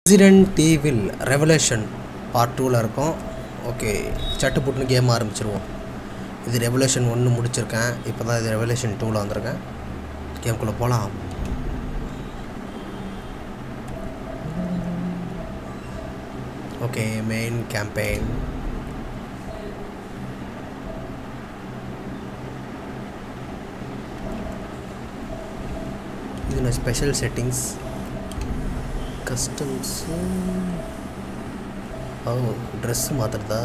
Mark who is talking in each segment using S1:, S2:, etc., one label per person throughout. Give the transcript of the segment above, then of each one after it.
S1: Resident evil revelation part டூவில் இருக்கோம் okay சட்டு புட்டுன்னு கேம் ஆரம்பிச்சிருவோம் இது ரெவலேஷன் ஒன்று முடிச்சிருக்கேன் இப்போ தான் இது ரெவலேஷன் டூவில் வந்திருக்கேன் கேம்குள்ளே போகலாம் ஓகே மெயின் கேம்பெயின் இதில் ஸ்பெஷல் செட்டிங்ஸ் கஸ்டம்ஸு ஓ ட்ரெஸ்ஸு மாற்றுறதா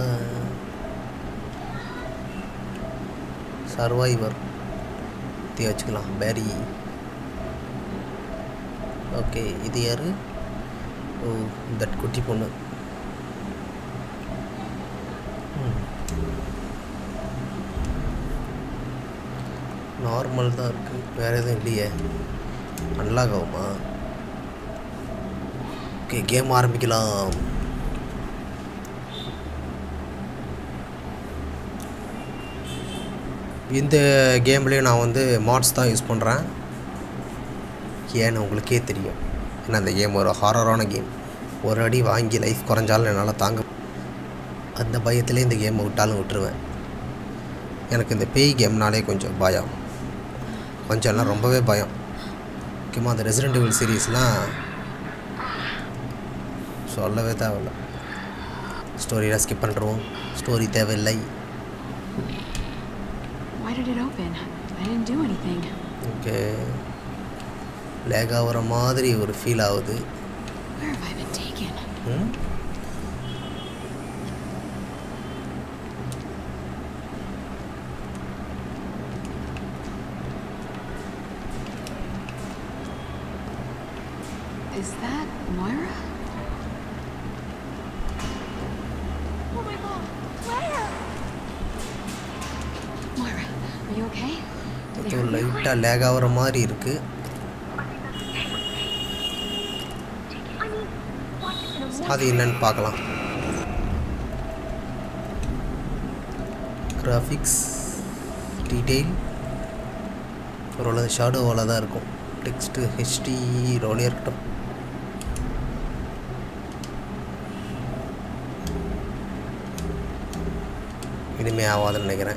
S1: சர்வைவர் தீ வச்சுக்கலாம் பேரி ஓகே இது யார் ஓ தட் குட்டி பொண்ணு நார்மல் தான் இருக்குது வேறு எதுவும் இல்லையே அன்லாக் ஆகுமா ஓகே கேம் ஆரம்பிக்கலாம் இந்த கேம்லேயும் நான் வந்து மாட்ஸ் தான் யூஸ் பண்ணுறேன் ஏன்னு உங்களுக்கே தெரியும் ஏன்னா அந்த கேம் ஒரு ஹாரரான கேம் ஒரு அடி வாங்கி லைஃப் குறைஞ்சாலும் என்னால் தாங்க அந்த பயத்திலே இந்த கேமை விட்டாலும் விட்டுருவேன் எனக்கு இந்த பேய் கேம்னாலே கொஞ்சம் பயம் கொஞ்சம் எல்லாம் ரொம்பவே பயம் முக்கியமாக அந்த ரெசிடென்ட் எவில் சீரீஸ்லாம் சொல்லவே தேவையில்ல ஸ்டோரியெலாம் ஸ்கிப் பண்ணுறோம் ஸ்டோரி தேவையில்லை
S2: Why did it open? I didn't do anything.
S1: Okay lag ஆகிற மாதிரி ஒரு ஃபீல் ஆகுது
S2: Where have I been taken?
S1: ம்?
S2: Is that Moira? Oh my god, Claire! Moira, are you okay? Do they
S1: கொஞ்சம்
S2: hurt you?
S1: லைட்டாக லேக் ஆகிற மாதிரி இருக்குது அது என்னன்னு பார்க்கலாம் கிராஃபிக்ஸ் டீட்டெயில் ஓரளவு ஷேடோவால் தான் இருக்கும் டெக்ஸ்ட்டு ஹெச்டி ரோலே இருக்கட்டும் இனிமே ஆகாதுன்னு நினைக்கிறேன்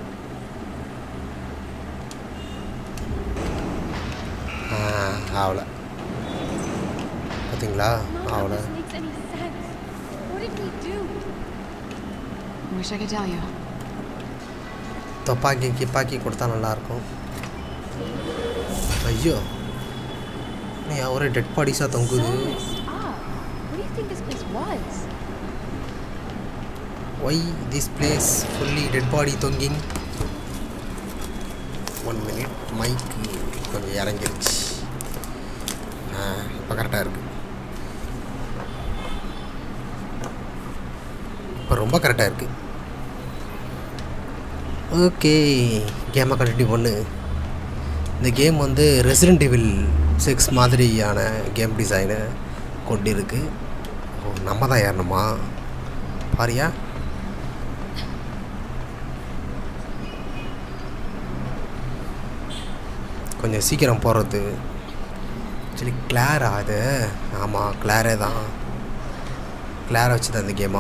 S1: ஆ ஆகலை பார்த்தீங்களா ஆகலை
S3: None of this makes any sense. What did we do?
S2: I wish I could tell you.
S1: துப்பாக்கி கிப்பாக்கி கொடுத்தா நல்லாயிருக்கும் ஐயோ நீ ஒரே டெட் பாடிஸாக தொங்குது
S3: Stop. What do you think this place was?
S1: Why this place fully dead body தொங்கிங் one minute mic கொஞ்சம் இறங்கிருச்சு ஆ இப்போ கரெக்டாக இருக்குது இப்போ ரொம்ப கரெக்டாக இருக்குது ஓகே கேமை கண்டினியூ பண்ணு இந்த கேம் வந்து ரெசிடென்ட் இவில் சிக்ஸ் மாதிரியான கேம் டிசைனை கொண்டிருக்கு ஓ நம்ம தான் ஏறணுமா பாரியா கொஞ்சம் சீக்கிரம் போகிறது ஆக்சுவலி கிளாரா அது ஆமாம் கிளாரே தான் கிளாரை வச்சு தான் இந்த கேமா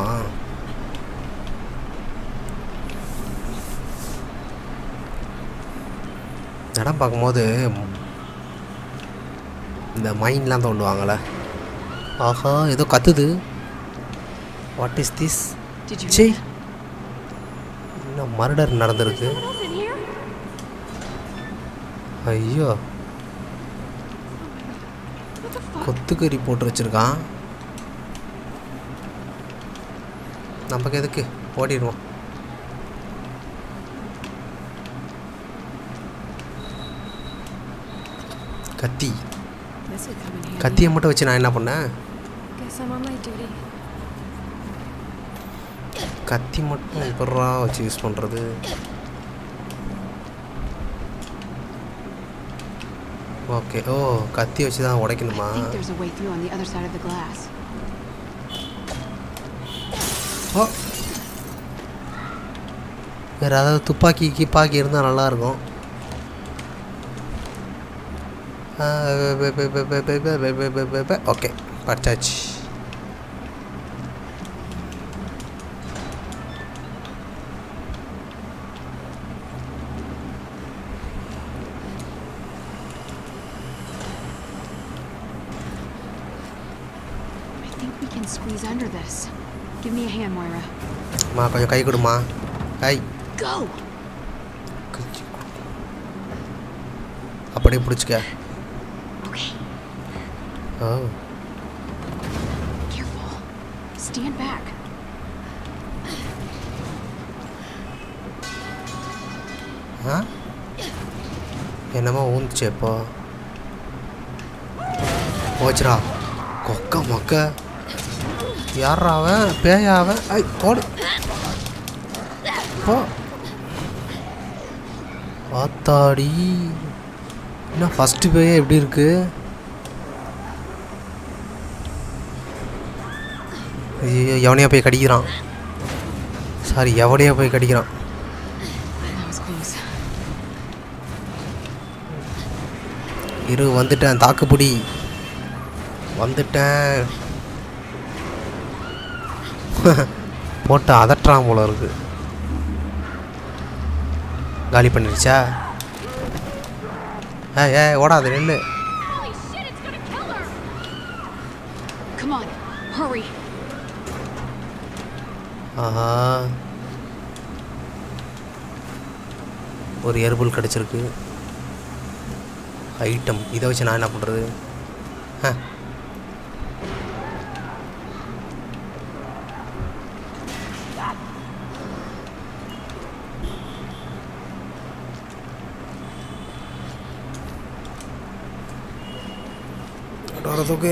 S1: இடம் பார்க்கும்போது இந்த மைண்ட்லாம் தோண்டுவாங்கள்ல ஆஹா ஏதோ கத்துது what is this
S2: Did you
S1: say
S2: hear that?
S1: இன்னும் மர்டர் நடந்திருக்கு
S3: Criminals in here?
S1: ஐயோ
S3: What the fuck?
S1: கொத்துக்கறி போட்டு வச்சிருக்கான் நமக்கு எதுக்கு ஓடிடுவோம் கத்தி
S2: This would come in handy.
S1: கத்தியை மட்டும் வச்சு நான் என்ன பண்ணேன்
S3: Guess I'm on my duty.
S1: கத்தி மட்டும் எப்படா வச்சு யூஸ் பண்ணுறது ஓகே ஓ கத்தி வச்சு தான் உடைக்கணுமா
S2: I think there's a way through on the other side of the glass.
S1: ஓ வேறு ஏதாவது துப்பாக்கி கிப்பாக்கி இருந்தால் நல்லாயிருக்கும் ஓகே படிச்சாச்சு
S2: think we can squeeze under this. Give me a hand, Moira.
S1: மா கொஞ்சம் கை கொடுமா கை
S2: Go!
S1: அப்படியே பிடிச்சிக்க
S2: Okay,
S1: ஓ
S2: careful. Stand back.
S1: ஆ என்னமோ ஊந்துச்சு இப்போ போச்சுடா கொக்க மொக்க யாரா அவன் பேயா அவன் ஐ ஓடு போ ஆத்தாடி என்ன ஃபஸ்ட்டு பேயே எப்படி இருக்கு ஐயோ எவனையா போய் கடிக்கிறான் சாரி எவனையா போய் கடிக்கிறான்
S2: That was close.
S1: இரு வந்துட்டேன் தாக்குப்பிடி வந்துட்டேன் போட்டு அதட்டுறான் போல இருக்கு காலி பண்ணிருச்சா ஏ ஏ ஓடாது நில்லு
S3: Holy shit, it's gonna kill her!
S2: Come on, hurry.
S1: ஆஹா ஒரு எறுபுல் கிடச்சிருக்கு ஐட்டம் இதை வச்சு நான் என்ன பண்ணுறது ஆ வரதுக்கு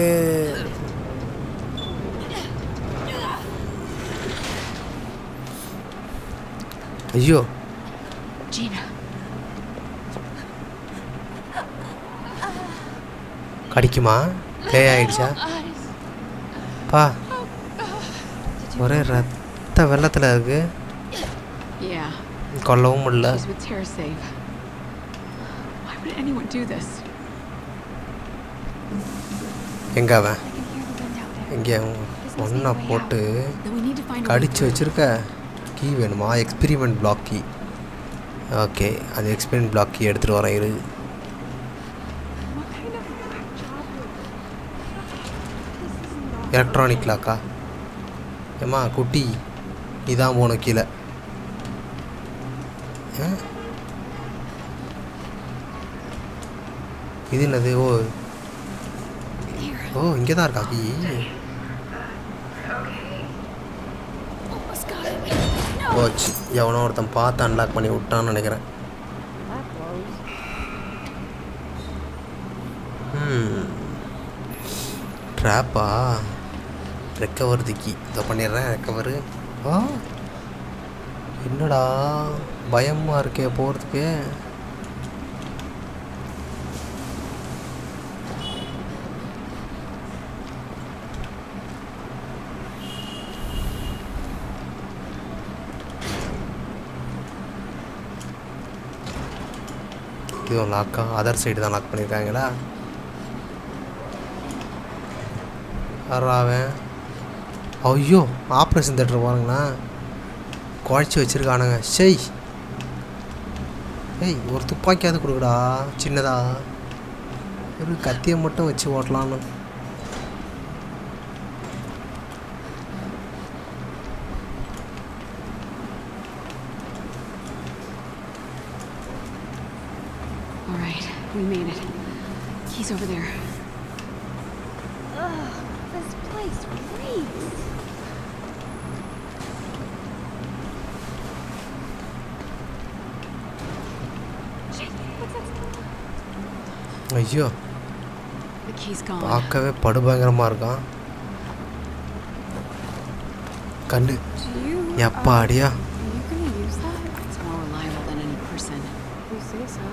S1: ஐயோ
S2: Gina,
S1: கடிக்குமா லே ஆயிடுச்சா
S3: Eyes.
S1: பா
S3: Did you
S1: ஒரே ரத்த வெள்ளத்தில் இருக்கு
S2: yeah,
S1: கொல்லவும் முடியல
S2: she's with TerraSave. Why would anyone do this?
S1: எங்க அவன்
S3: I can hear the wind out there.
S1: எங்கே ஒன்றா போட்டு
S2: Then we need to find a way
S1: கடிச்சு
S2: through.
S1: வச்சிருக்க கீ வேணுமா எக்ஸ்பெரிமெண்ட் பிளாக் கீ ஓகே அந்த எக்ஸ்பெரிமெண்ட் பிளாக் கீ எடுத்துகிட்டு வரேன் இரு
S3: What kind of whack job would- This is not-
S1: electronic லாக்கா ஏம்மா குட்டி இதான் போகணும் கீழே ஆ? இது என்னது ஓ
S3: Here.
S1: ஓ இங்கே தான் இருக்கா key
S3: Almost got it. No!
S1: போச்சு எவனோ ஒருத்தன் பார்த்து அன்லாக் பண்ணி விட்டான்னு நினைக்கிறேன்
S3: That blows.
S1: ம் ட்ராப்பா ரெக்கவர் கீ இதை பண்ணிடுறேன் ரெக்கவரு ஆ என்னடா பயமாக இருக்கே போகிறதுக்கு இதுவும் லாக்கா அதர் சைடு தான் லாக் பண்ணியிருக்காங்களா அவன் ஐயோ ஆப்ரேஷன் தேட்டர் பாருங்களேன் குழச்சி வச்சுருக்கானுங்க ஷெய் ஏய் ஒரு துப்பாக்கியாவது கொடுக்குடா சின்னதா ஒரு கத்தியை மட்டும் வச்சு ஓட்டலான்னு
S2: All right, we made it. Key's over there.
S3: Ugh, this place reeks. Shit, what's that smell?
S1: ஐயோ
S2: The key's gone.
S1: பார்க்கவே படுபயங்கரமாக இருக்கான் கண்ணு
S3: Do you?
S1: எப்பாடியா
S3: uh, Are you gonna use that?
S2: It's more reliable than any person.
S3: You say so.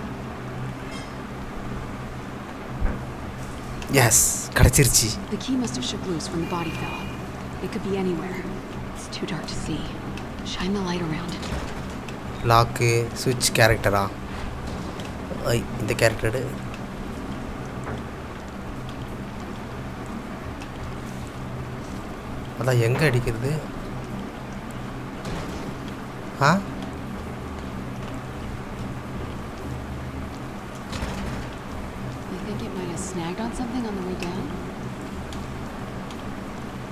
S1: Yes கிடச்சிருச்சு
S2: The key must have shook loose when the body fell. It could be anywhere. It's too dark to see. Shine the light around.
S1: Lock சுவிட்ச் கேரக்டரா ஐ இந்த character அதான் எங்கே அடிக்கிறது ஆ
S2: You think it might have snagged on something on the way down?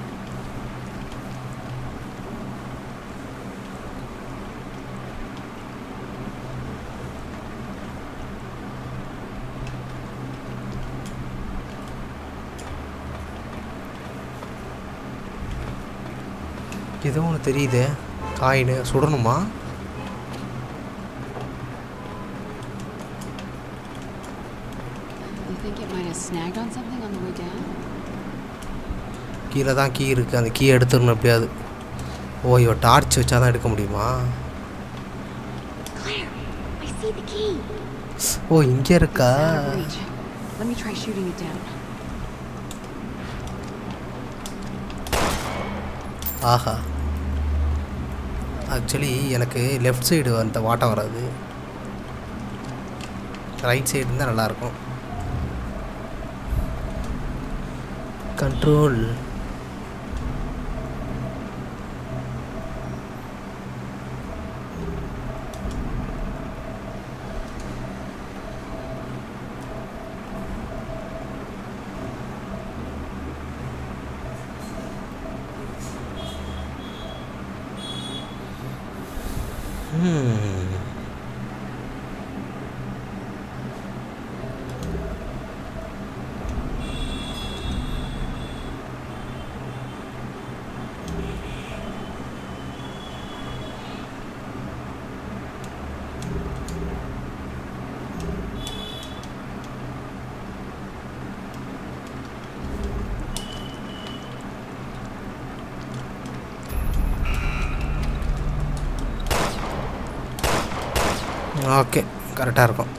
S1: ஏதோ ஒன்று தெரியுதே coin சுடணுமா
S2: You think it might have snagged on something on the way down?
S1: கீழே தான் கீ இருக்குது அந்த கீயை எடுத்துடணும் எப்படியாவது ஓ இவ டார்ச் வச்சா தான் எடுக்க முடியுமா
S3: Claire, I see the key.
S1: ஓ இங்கே இருக்கா
S2: Out of reach. Let me try shooting it down.
S1: ஆஹா ஆக்சுவலி எனக்கு லெஃப்ட் சைடு அந்த வாட்டம் வராது ரைட் சைடு இருந்தால் நல்லாயிருக்கும் கண்ட்ரோல் Hmm. ஓகே கரெக்டாக இருக்கும்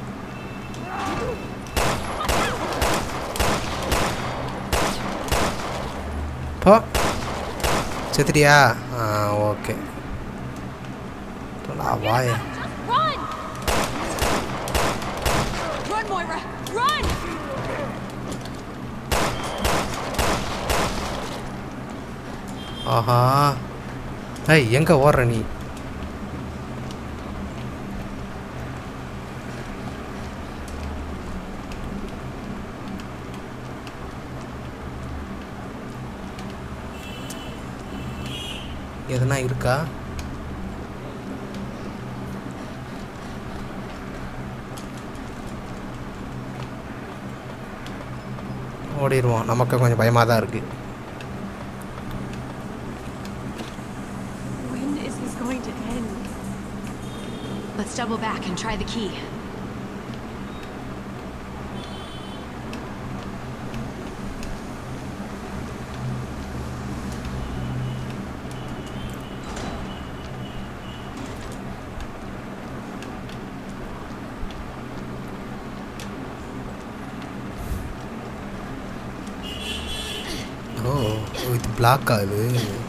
S1: போ செத்துட்டியா ஆ ஓகே வாய
S3: Run! Run, Moira! Run!
S1: ஆஹா ஏய் எங்கே ஓடுற நீ எதனா இருக்கா ஓடிடுவோம் நமக்கு கொஞ்சம் பயமாக தான் இருக்குது
S3: When is this going to end?
S2: Let's double back and try the key.
S1: ஓ ஓ, இது பிளாக் ஆகுது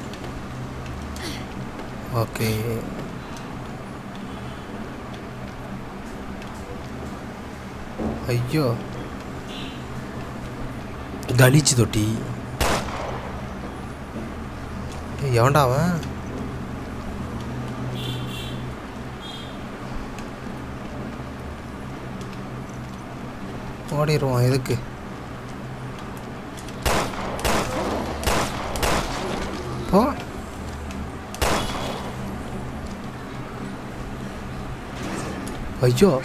S1: ஓகே ஐயோ கலிச்சு தொட்டி ஏய், எவன்டா அவன் ஓடிடுவான் எதுக்கு போ ஐயோ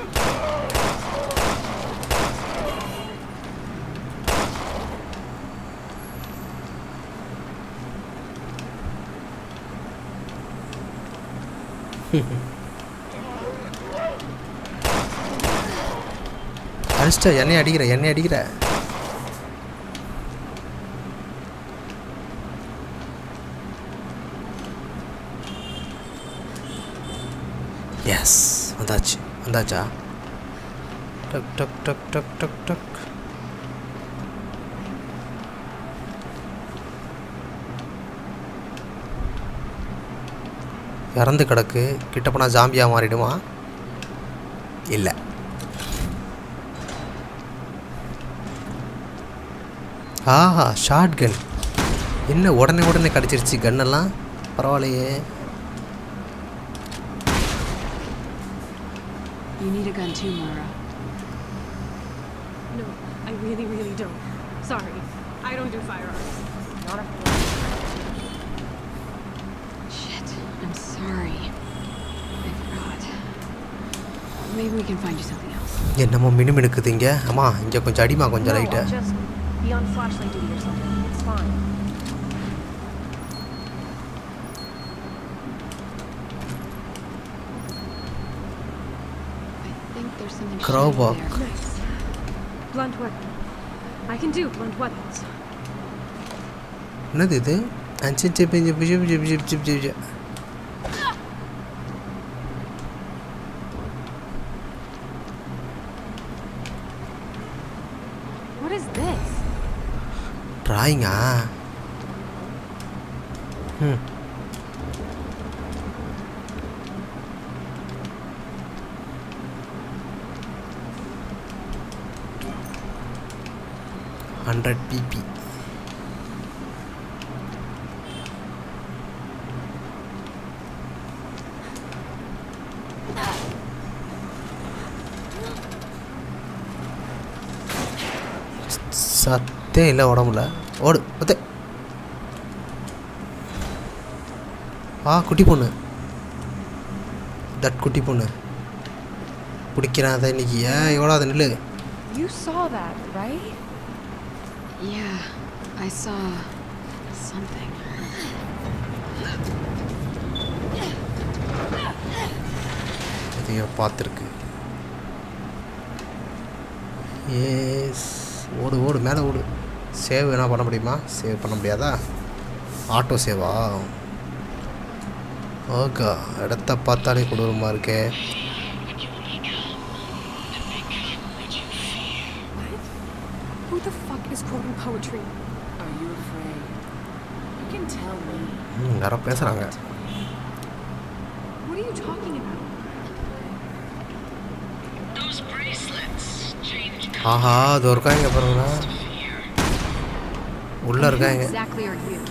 S1: அடிச்சிட்ட என்னை அடிக்கிற என்னை அடிக்கிற எஸ் வந்தாச்சு வந்தாச்சா டக் டக் டக் டக் டக் டக் இறந்து கிடக்கு கிட்ட போனால் ஜாம்பியாக மாறிடுமா இல்லை ஆஹா ஷார்ட் கன் என்ன உடனே உடனே கிடச்சிருச்சு கன்னெல்லாம் பரவாயில்லையே
S2: You need a gun too, Moira.
S3: No, I really, really don't. Sorry. I don't do firearms. Not a
S2: Shit, I'm sorry. I forgot. Maybe we can find you something else.
S1: என்னமோ மினுமினுக்குது இங்கே அம்மா இங்கே கொஞ்சம் அடிமா கொஞ்சம்
S4: No,
S1: light
S4: I'll just be on flashlight duty or something. It's fine.
S2: there's something
S1: Crowbar.
S2: shiny there.
S3: Nice. Blunt weapon. I can do blunt weapons.
S1: என்னது இது அஞ்சு ஜிப் ஜிப் ஜிப் ஜிப் ஜிப் ஜிப் ஜிப் ஜிப்
S3: What is this?
S1: ட்ராயிங்கா ம் ஹண்ட்ரட் பிபி சத்தே இல்லை உடம்புல ஓடு ஒத்தே ஆ குட்டி பொண்ணு தட் குட்டி பொண்ணு பிடிக்கிறான் அதை இன்னைக்கு ஏன் எவ்வளோ அதை நில்லு
S3: You saw that, right?
S2: Yeah, I saw something.
S1: எதையோ பார்த்துருக்கு ஏஸ் ஓடு ஓடு மேலே ஓடு சேவ் என்ன பண்ண முடியுமா சேவ் பண்ண முடியாதா ஆட்டோ சேவா ஓகா இடத்த பார்த்தாலே கொடூரமாக இருக்கே
S3: What? Who the fuck is quoting poetry?
S4: Are you afraid? You can tell me.
S1: ம் யாரோ பேசுகிறாங்க
S3: What are you talking about?
S4: Those bracelets change
S1: ஆஹா அது இருக்காங்க பாருங்க உள்ளே
S2: Who
S1: இருக்காங்க
S2: exactly are you?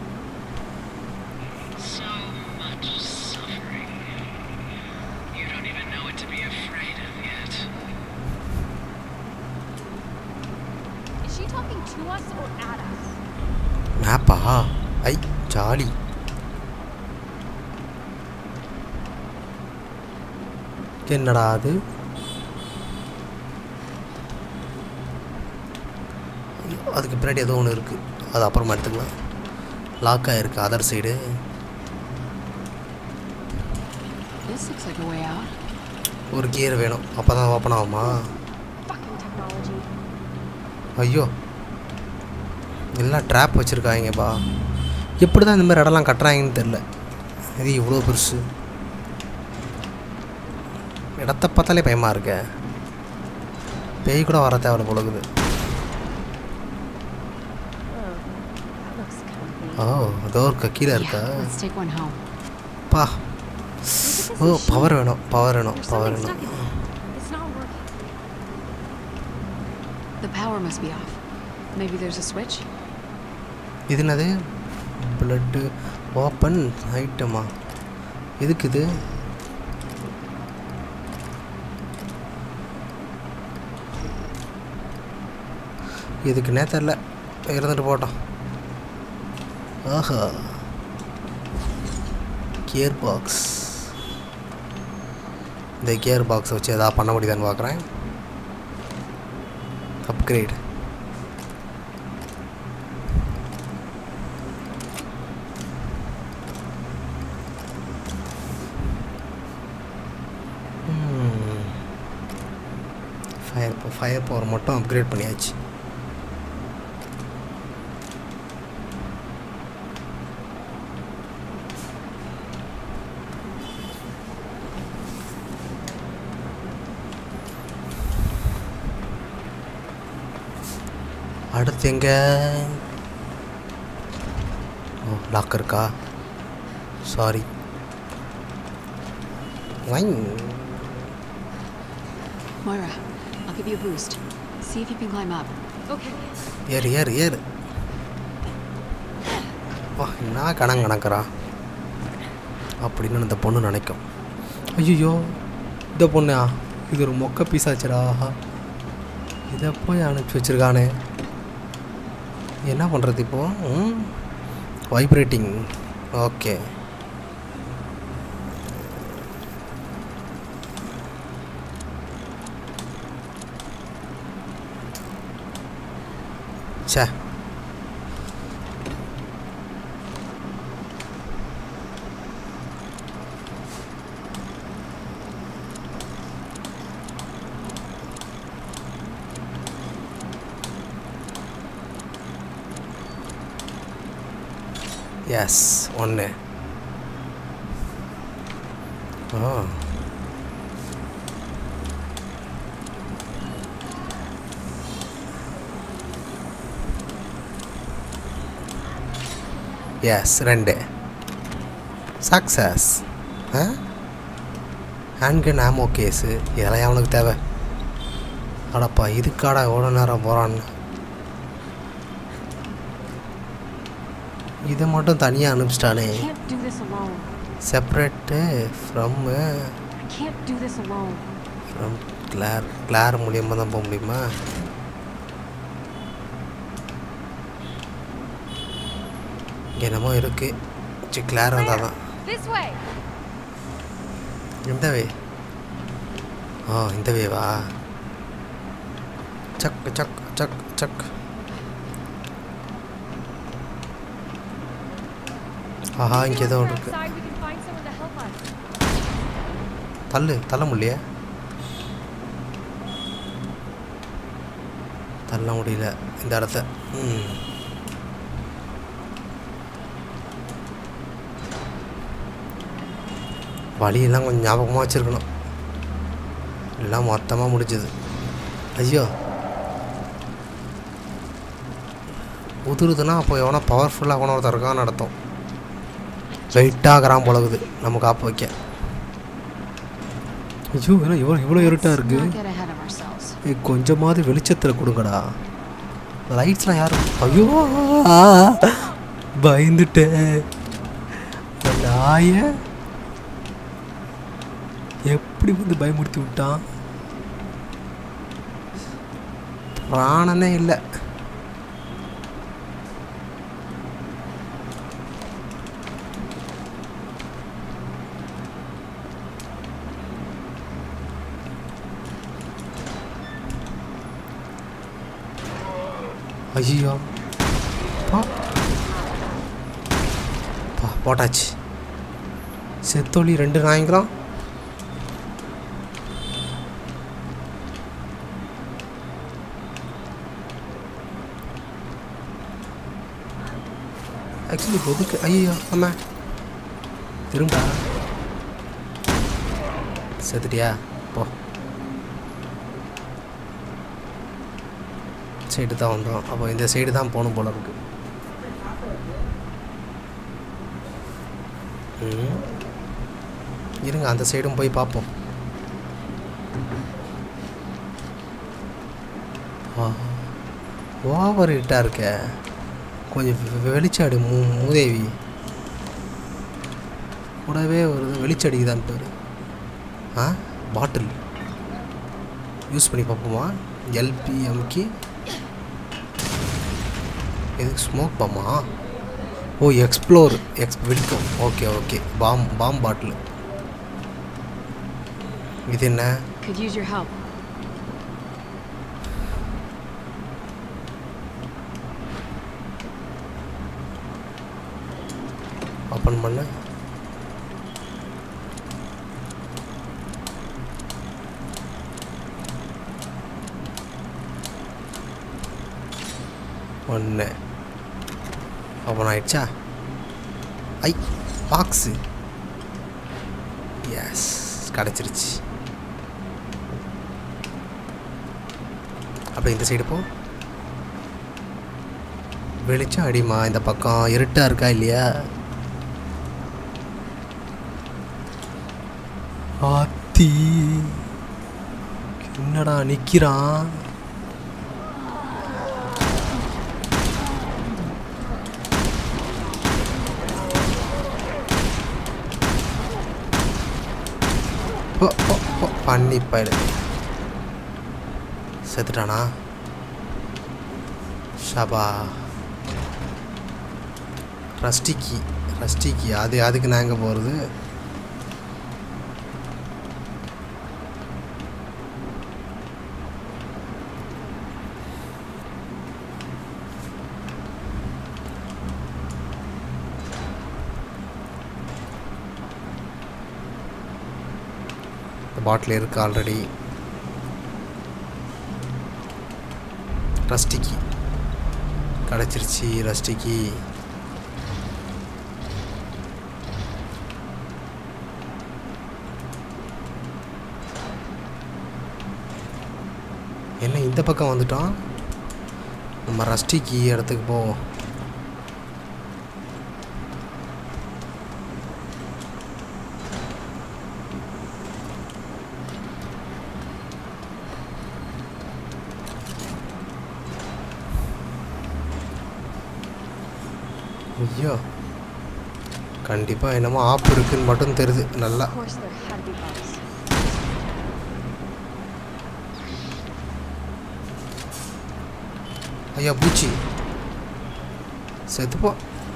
S4: so much suffering. You don't even know what to be afraid of yet.
S3: Is she talking to us or at us?
S1: மேப்பா ஐ jolly என்னடா அது ஐயோ, அதுக்கு பின்னாடி ஏதோ ஒன்று இருக்குது அது அப்புறமா எடுத்துக்கலாம் லாக் ஆகிருக்கு other side
S2: This looks like a way out.
S1: ஒரு கியர் வேணும் அப்போ தான் ஓப்பன் ஆகுமா
S3: Fucking technology.
S1: ஐயோ எல்லாம் ட்ராப் வச்சுருக்காங்கப்பா எப்படி தான் இந்த மாதிரி இடம்லாம் கட்டுறாங்கன்னு தெரில இது இவ்வளோ பெருசு இடத்த பார்த்தாலே பயமாக இருக்க பேய் கூட வர தேவை போலகுது
S3: That looks comfy.
S1: ஓ அதோ இருக்க கீழே இருக்கா
S2: Yeah, let's take one home.
S1: பா
S3: Look at
S1: oh
S3: this machine.
S1: Power வேணும் பவர் வேணும்
S3: There's
S1: பவர்
S3: something
S1: வேணும்
S3: stuck in it. It's not working.
S2: The power must be off. Maybe there's a switch?
S1: இது என்னது பிளட்டு ஓப்பன் ஐட்டமா எதுக்கு இது இதுக்குன்னே தெரில இருந்துட்டு போட்டோம் ஆஹா கியர் பாக்ஸ் இந்த கியர் பாக்ஸை வச்சு எதாவது பண்ண முடியுதான்னு பார்க்குறேன் அப்கிரேட் ஃபயர் ஃபயர் பவர் மட்டும் அப்கிரேட் பண்ணியாச்சு அடுத்து எங்க ஓ லாக் இருக்கா சாரி வைங்
S2: Moira, I'll give you a boost. See if you can climb up.
S3: Okay.
S1: ஏறு ஏறு ஏறு வா என்ன கணம் கணக்கிறா அப்படின்னு இந்த பொண்ணு நினைக்கும் ஐயோ இந்த பொண்ணா இது ஒரு மொக்க பீஸ் ஆச்சுடா ஆஹா இதை போய் அனுப்பிச்சி வச்சிருக்கானே என்ன பண்ணுறது இப்போ வைப்ரேட்டிங் ஓகே ச்சே எஸ் ஒன்று ஓ எஸ் ரெண்டு சக்ஸஸ் ஆ ஹேண்ட்கன் ஆமோ கேஸு இதெல்லாம் அவனுக்கு தேவை அடப்பா இதுக்காடா எவ்வளோ நேரம் போகிறான்னு இதை மட்டும் தனியாக அனுப்பிச்சிட்டானே
S3: I can't do this alone.
S1: Separate from
S3: I can't do this alone.
S1: From Claire Claire மூலியமாக தான் போக முடியுமா இங்க என்னமோ இருக்குது சி கிளார் வந்தால் தான்
S3: This way.
S1: இந்த வே ஓ இந்த வேவா சக் சக் சக் சக் ஆஹா இங்கே ஏதோ ஒன்று இருக்கு
S3: Outside, we can find someone to help us.
S1: தள்ளு தள்ள முடியலையே தள்ள முடியல இந்த இடத்த ம் வழியெல்லாம் கொஞ்சம் ஞாபகமாக வச்சுருக்கணும் எல்லாம் மொத்தமாக முடிஞ்சது ஐயோ உதுருதுன்னா அப்போ எவனோ பவர்ஃபுல்லாக கூட ஒருத்தர் இருக்கான்னு நடத்தும் வெயிட்டாகிறான் போலகுது நம்ம காப்பு வைக்க ஐயோ என்ன இவ்வளோ இவ்வளோ இருட்டாக
S2: Let's
S1: இருக்குது
S2: not get ahead of ourselves.
S1: ஏய் கொஞ்சமாவது வெளிச்சத்தில் கொடுங்கடா லைட்ஸ்லாம் யாரும் ஐயோ ஆ, பயந்துட்டேன் இந்த நாய எப்படி வந்து பயமுறுத்தி விட்டான் பிராணனே இல்லை ஐயோ பா பா போட்டாச்சு செத்தோலி ரெண்டு நாய்ங்களாம் ஆக்சுவலி எதுக்கு ஐயோ ஆமா திரும்ப செத்துட்டியா போ சைடு தான் வந்தோம் அப்போ இந்த சைடு தான் போகணும் போல இருக்கு ம். இருங்க அந்த சைடும் போய் பார்ப்போம் ஓவர் ஹிட்டாக இருக்க கொஞ்சம் வெ- வெளிச்சாடு மூ மூதேவி கூடவே ஒரு வெளிச்சடிக்குதான் பாரு ஆ பாட்டில் யூஸ் பண்ணி பார்ப்போமா எல்பிஎம்கி இது ஸ்மோக் பாமா ஓ எக்ஸ்ப்ளோர் எக்ஸ் வெடிக்கும் okay okay bomb bomb bottle இது என்ன
S2: Could use your help.
S1: Open பண்ண ஒன்று ஓப்பன் ஆயிடுச்சா ஐ பாக்ஸு எஸ் கிடச்சிருச்சு அப்படியே இந்த சைடு போ வெளிச்சம் அடிமா இந்த பக்கம் இருட்டாக இருக்கா இல்லையா ஆத்தி என்னடா நிக்கிறான் ஓ, ஓ, ஓ, பண்ணி பயிடு செத்துட்டானா ஷபா ரஸ்டிக்கி ரஸ்டிக்கி அது அதுக்கு நான் எங்கே போகிறது இந்த பாட்டில் இருக்கு ஆல்ரெடி ரஸ்டிக்கி கிடச்சிருச்சு ரஸ்டிக்கி என்ன இந்த பக்கம் வந்துட்டோம் நம்ம ரஸ்டிக்கு இடத்துக்கு போவோம் ஐயோ கண்டிப்பாக என்னமோ ஆப் இருக்குன்னு மட்டும் தெரியுது நல்லா
S3: Of course, there had to be bugs.
S1: ஐயா பூச்சி செத்துப்போ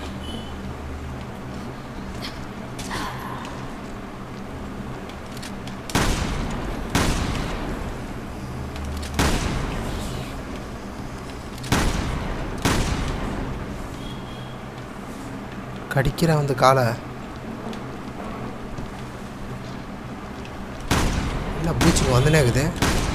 S1: கடிக்கிற வந்து காலை என்ன பூச்சிக்கு வந்துனே இருக்குது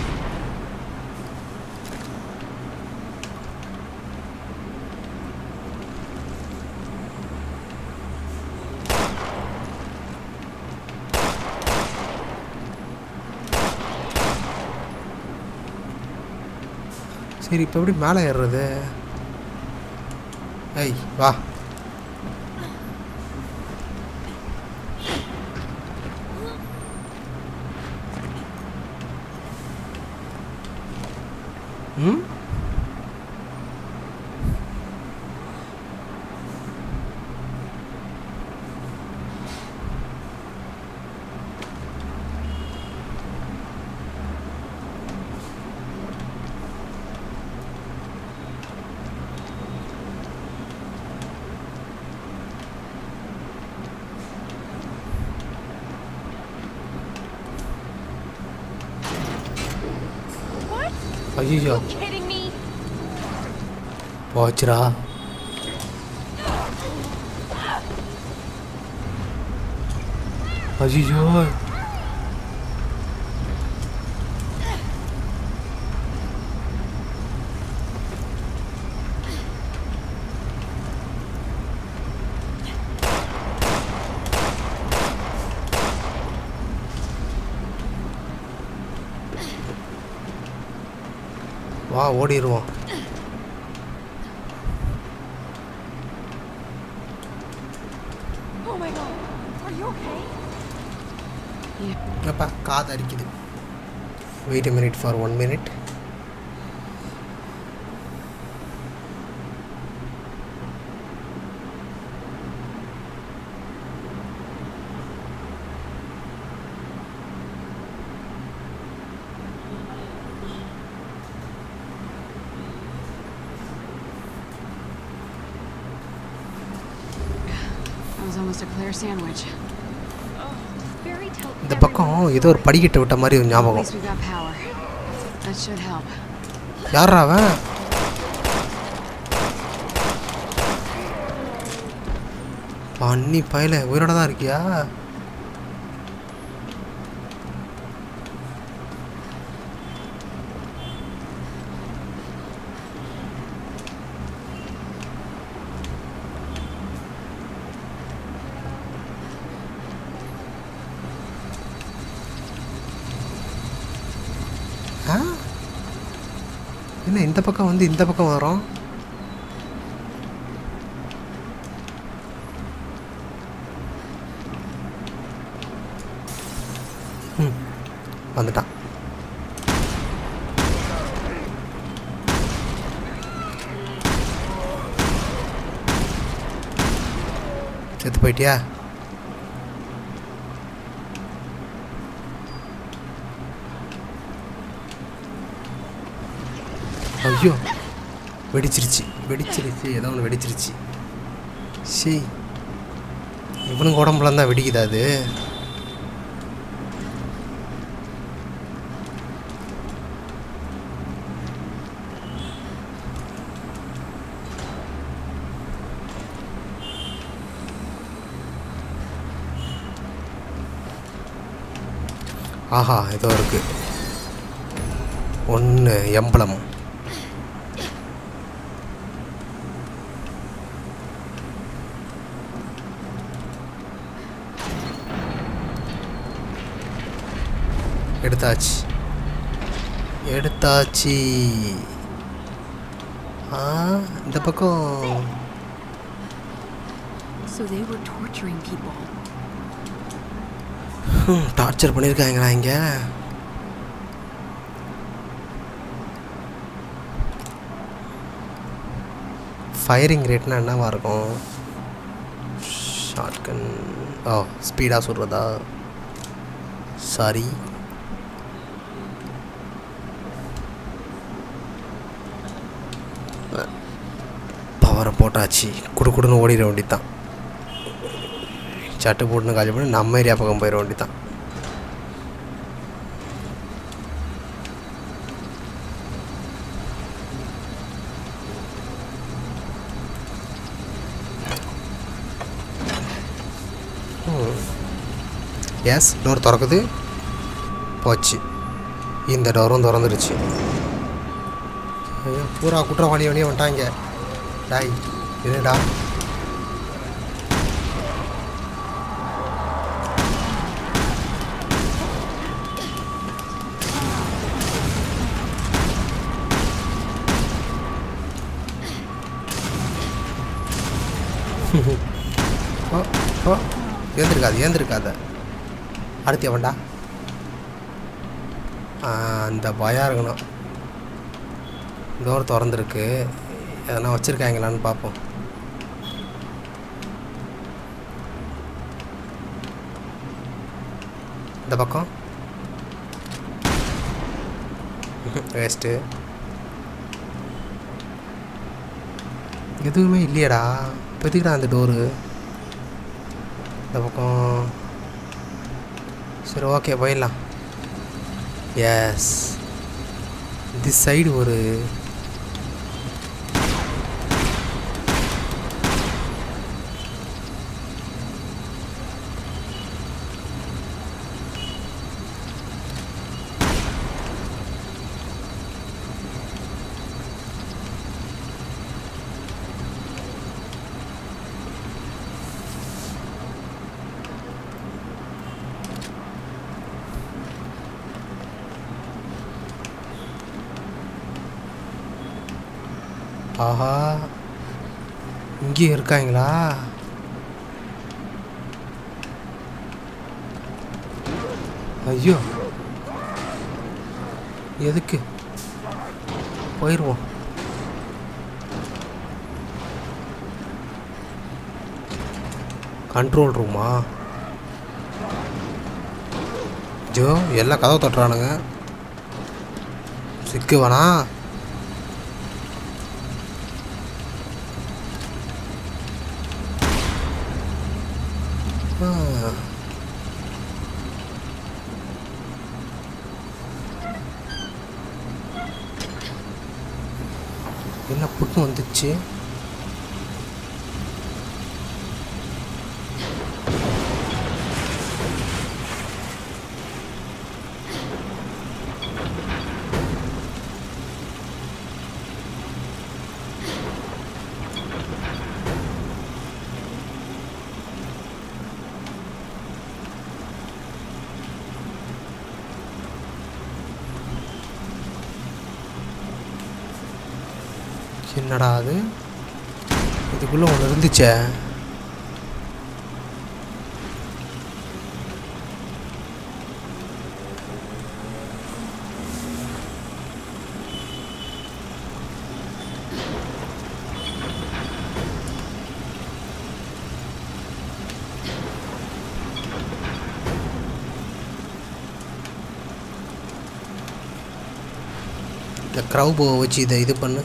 S1: சரி இப்போ எப்படி மேலே ஏறுறது ஐய் வா ம்
S3: What?
S1: ஐயோ
S3: You kidding me?
S1: போச்சுடா ஐயோ வா ஓடிடுவோம்
S3: Oh my god. Are you okay?
S1: அப்பா காது அடிக்குது wait minute for one minute
S2: That was almost a clear sandwich.
S3: Fairy tale.
S1: இந்த பக்கம் ஏதோ ஒரு படிக்கட்டு விட்ட மாதிரி ஒரு
S2: At
S1: ஞாபகம்
S2: least we got power. That should help.
S1: யாரா அவன் அண்ணி பயல உயிரோட தான் இருக்கியா ஆ என்ன இந்த பக்கம் வந்து இந்த பக்கம் வரோம் ம் வந்துட்டான் செத்து போயிட்டியா ஐயோ வெடிச்சிருச்சு வெடிச்சிருச்சு ஏதோ ஒன்று வெடிச்சிருச்சு சி இவனுங்க உடம்புல தான் வெடிக்குதா அது ஆஹா ஏதோ இருக்கு ஒன்று எம்பளம் எடுத்தாச்சு எடுத்தாச்சு ஆ இந்த பக்கம்
S2: So they were torturing people.
S1: Torture பண்ணியிருக்காங்களா இங்கே ஃபயரிங் ரேட்னா என்னவா இருக்கும் ஷார்ட்கன் ஓ ஸ்பீடாக சுடுறதா சாரி பவரை போட்டாச்சு குடு குடுன்னு ஓடிட வேண்டியதான் சட்டு போட்டுன்னு காலி பண்ணி நம்ம ஏரியா பக்கம் போயிட வேண்டியதான் எஸ் டோர் திறக்குது போச்சு இந்த டோரும் திறந்துருச்சு ஐயோ, பூரா குற்றவாளி வழியே வந்துட்டாங்க டாய் என்னடா ஓ ஓ ஏந்திருக்காது ஏந்திருக்காத அடுத்து எவன்டா ஆ, அந்த பயம் இருக்கணும் டோர் திறந்துருக்கு எதனா வச்சுருக்காங்களான்னு பார்ப்போம் இந்த பக்கம் வேஸ்ட்டு எதுவுமே இல்லையடா பெருக்கிறா அந்த டோரு இந்த பக்கம் சரி ஓகே போயிடலாம் எஸ் திஸ் சைடு ஒரு ஆஹா இங்கேயும் இருக்காங்களா ஐயோ எதுக்கு போயிடுவோம் கண்ட்ரோல் ரூமா ஜோ எல்லாம் கதவை தட்டுறானுங்க சிக்கு வேணா ஆ. என்ன புட்டு வந்துச்சு என்னடா அது இதுக்குள்ளே ஒன்று இருந்துச்சே இந்த க்ரௌபோவை வச்சு இதை இது பண்ணு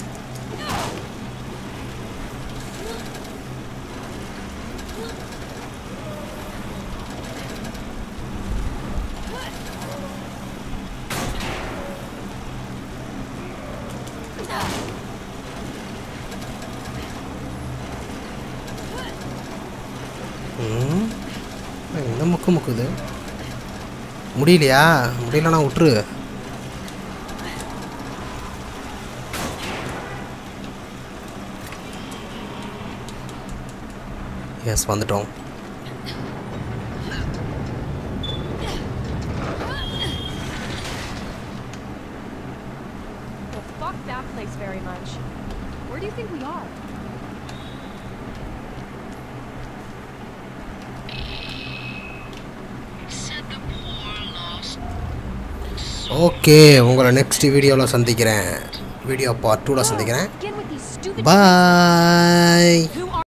S1: ம் என்ன முக்கு முக்குது முடியலையா முடியலனா விட்டுரு எஸ் வந்துட்டோம்
S3: that place very much. Where do you think we are?
S4: Said the poor lost
S1: okay உங்களை நெக்ஸ்ட் வீடியோவில் சந்திக்கிறேன் வீடியோ பார்ட் டூவில் சந்திக்கிறேன்
S3: Again with these stupid.
S1: Bye
S3: Who are?